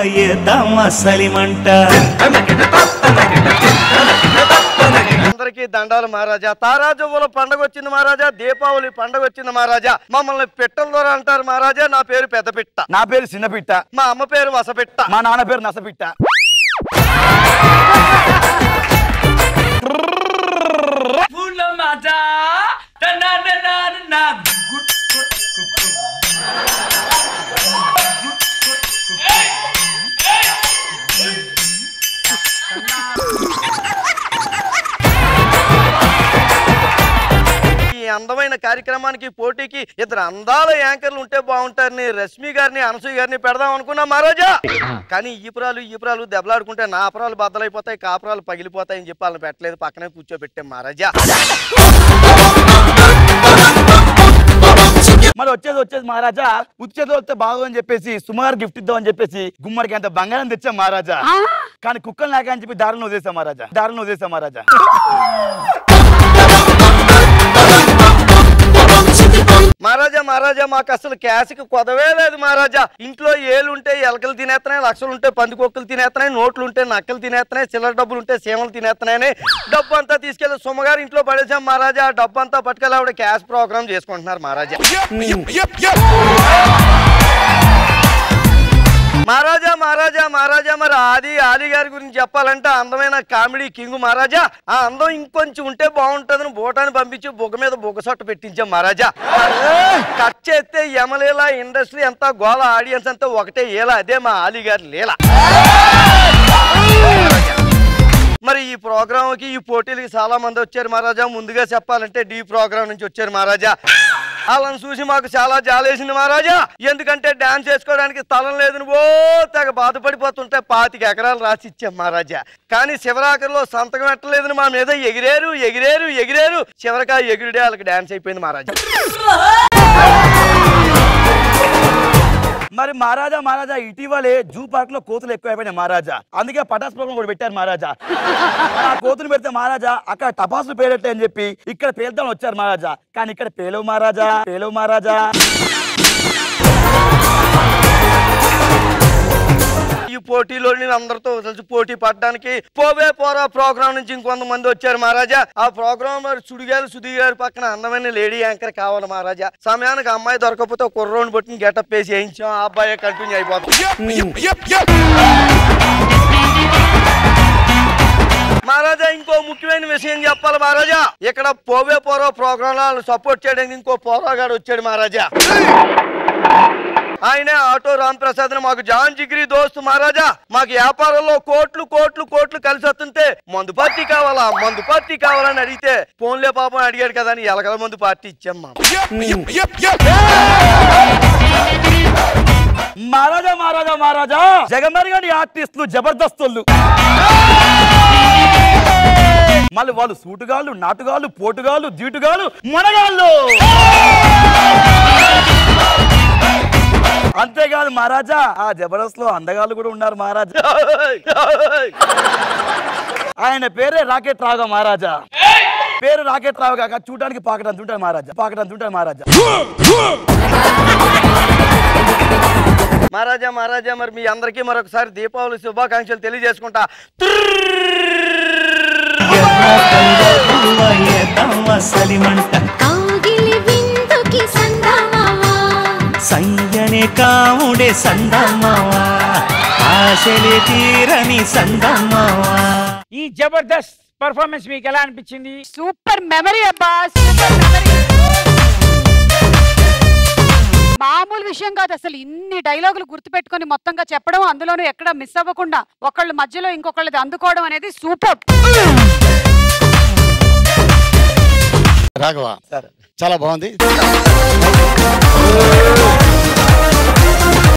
ఏద్దామా సలిమంట అందరికీ దండాలు మహారాజా తారాజువ్వల పండగ వచ్చింది మహారాజా దీపావళి పండగ వచ్చింది మహారాజా మమ్మల్ని పిట్టల ద్వారా అంటారు మహారాజా నా పేరు పెద్ద పిట్ట నా పేరు చిన్నపిట్ట మా అమ్మ పేరు వసపిట్ట మా నాన్న పేరు నసపిట్ట ఊళ్ళో మాట టన్నా టన్నా టన్నా గుడ్ గుడ్ గుడ్ గుడ్. ఈ అందమైన కార్యక్రమానికి పోటీకి ఇద్దరు అందాల యాంకర్లు ఉంటే బాగుంటారని రష్మి గారిని అనసూయ గారిని పెడదాం అనుకున్నా మహారాజా కానీ ఈపురాలు ఈపురాలు దెబ్బలాడుకుంటే నా అపరాలు బద్దలైపోతాయి కాపురాలు పగిలిపోతాయని చెప్పి వాళ్ళని పెట్టలేదు పక్కనే కూర్చోబెట్టాం మహారాజా మరి వచ్చేది వచ్చేది మహారాజా ఉచ్చేది వస్తే బాగోదని చెప్పేసి సుమారు గిఫ్ట్ ఇద్దామని చెప్పేసి గుమ్మడికి అంత బంగారం తెచ్చాం మహారాజా కానీ కుక్కలు నాక అని చెప్పి దారులను వదిలేసాం మహారాజా దారులను వదిలేసాం మహారాజా మహారాజా మహారాజా మాకు అసలు క్యాష్కి కొదవే లేదు మహారాజా ఇంట్లో ఏలుంటే ఎలకలు తినేస్తున్నాయి లక్షలు ఉంటే పందికొక్కులు తినేస్తున్నాయి నోట్లు ఉంటే నక్కలు తినేస్తున్నాయి చిల్లర డబ్బులు ఉంటే సీమలు తినేస్తున్నాయని డబ్బు అంతా తీసుకెళ్లి సుమ్మగారు ఇంట్లో పడేసాం మహారాజా ఆ డబ్బు అంతా పట్టుకెళ్ళి ఆవిడ క్యాష్ ప్రోగ్రామ్ చేసుకుంటున్నారు మహారాజా మహారాజా మహారాజా మహారాజా మరి ఆది ఆది గారి గురించి చెప్పాలంటే అందమైన కామెడీ కింగ్ మహారాజా ఆ అందం ఇంకొంచెం ఉంటే బాగుంటుందని బోటాన్ని పంపించి బుగ్గ మీద బుగ్గ సొట్ట పెట్టించాం మహారాజా కట్ చేస్తే యమలీల ఇండస్ట్రీ అంతా గోల ఆడియన్స్ అంతా ఒకటే ఏలా అదే మా ఆలి గారి లీల మరి ఈ ప్రోగ్రామ్ కి ఈ పోటీలకి చాలా మంది వచ్చారు మహారాజా ముందుగా చెప్పాలంటే డి ప్రోగ్రామ్ నుంచి వచ్చారు మహారాజా వాళ్ళని చూసి మాకు చాలా జాలేసింది మహారాజా ఎందుకంటే డాన్స్ చేసుకోవడానికి స్థలం లేదు నువ్వో తెగ బాధపడిపోతుంటే పాతిక ఎకరాలు రాసి ఇచ్చాం మహారాజా కానీ శివరాకర్లో సంతకం పెట్టలేదని మా మీద ఎగిరేరు ఎగిరేరు ఎగిరేరు చివరికి ఆ ఎగిరిడే వాళ్ళకి డాన్స్ అయిపోయింది మహారాజా మరి మహారాజా మహారాజా ఇటీవలే జూ పార్క్ లో కోతులు ఎక్కువైపోయినాయి మహారాజా అందుకే పటాస్ ప్రోగ్రామ్ కూడా పెట్టారు మహారాజా ఆ కోతులు పెడితే మహారాజా అక్కడ టపాసులు పేరట్టే అని చెప్పి ఇక్కడ పేల్దాం వచ్చారు మహారాజా కానీ ఇక్కడ పేలవు మహారాజా పేలవు మహారాజా ఈ పోటీలో నేను అందరితో కలిసి పోటీ పడడానికి పోవే పోరా ప్రోగ్రామ్ నుంచి ఇంకొంతమంది వచ్చారు మహారాజా ఆ ప్రోగ్రామ్ మరి సుడిగారు సుధీ గారి పక్కన అందమైన లేడీ యాంకర్ కావాలి మహారాజా సమయానికి అమ్మాయి దొరకకపోతే ఒక కుర్రోని బట్టి గెటప్ వేసి వేయించాం ఆ అబ్బాయి కంటిన్యూ అయిపోతుంది మహారాజా ఇంకో ముఖ్యమైన విషయం చెప్పాలి మహారాజా ఇక్కడ పోవే పోరో ప్రోగ్రామ్ లో సపోర్ట్ చేయడానికి ఇంకో పోరాగాడు వచ్చాడు మహారాజా ఆయనే ఆటో రామ్ ప్రసాద్ మాకు జాన్ జిగ్రీ దోస్తు మహారాజా మాకు వ్యాపారంలో కోట్లు కోట్లు కోట్లు కలిసి వస్తుంటే మందు పార్టీ కావాలా మందు పార్టీ కావాలని అడిగితే ఫోన్లే పాపం అడిగాడు కదా అని ఎలకల మందు పార్టీ ఇచ్చాం మా మహారాజా మహారాజా మహారాజా జగమరిగాని ఆర్టిస్టులు జబర్దస్తులు మళ్ళీ వాళ్ళు సూటుగాళ్ళు నాటుగాళ్ళు పోటుగాళ్ళు జీటుగాళ్ళు మనగాళ్ళు అంతేకాదు మహారాజా ఆ జబర్దస్త్ లో అందగాళ్ళు కూడా ఉన్నారు మహారాజా ఆయన పేరే రాకెట్ రావుగా మహారాజా పేరు రాకెట్ రావు కాక చూడడానికి పాకటంత ఉంటాడు మహారాజా పాకటంత ఉంటాడు మహారాజా మహారాజా మహారాజా మరి మీ అందరికీ మరొకసారి దీపావళి శుభాకాంక్షలు తెలియజేసుకుంటా ఏద్దామా సలిమంట కాగిలి విందుకి సందమావా సంజనే కాముడే సందమావా ఆశలే తీరని సందమావా ఈ జబర్దస్త్ పర్ఫార్మెన్స్ మీకు ఎలా అనిపించింది సూపర్ మెమరీ అబ్బా సూపర్ మెమరీ మామూలు విషయం కాదు అసలు ఇన్ని డైలాగులు గుర్తుపెట్టుకొని మొత్తంగా చెప్పడం అందులోనూ ఎక్కడ మిస్ అవ్వకుండా ఒకళ్ళ మధ్యలో ఇంకొకళ్ళది అందుకోవడం అనేది సూపర్ రాఘవ చాలా బాగుంది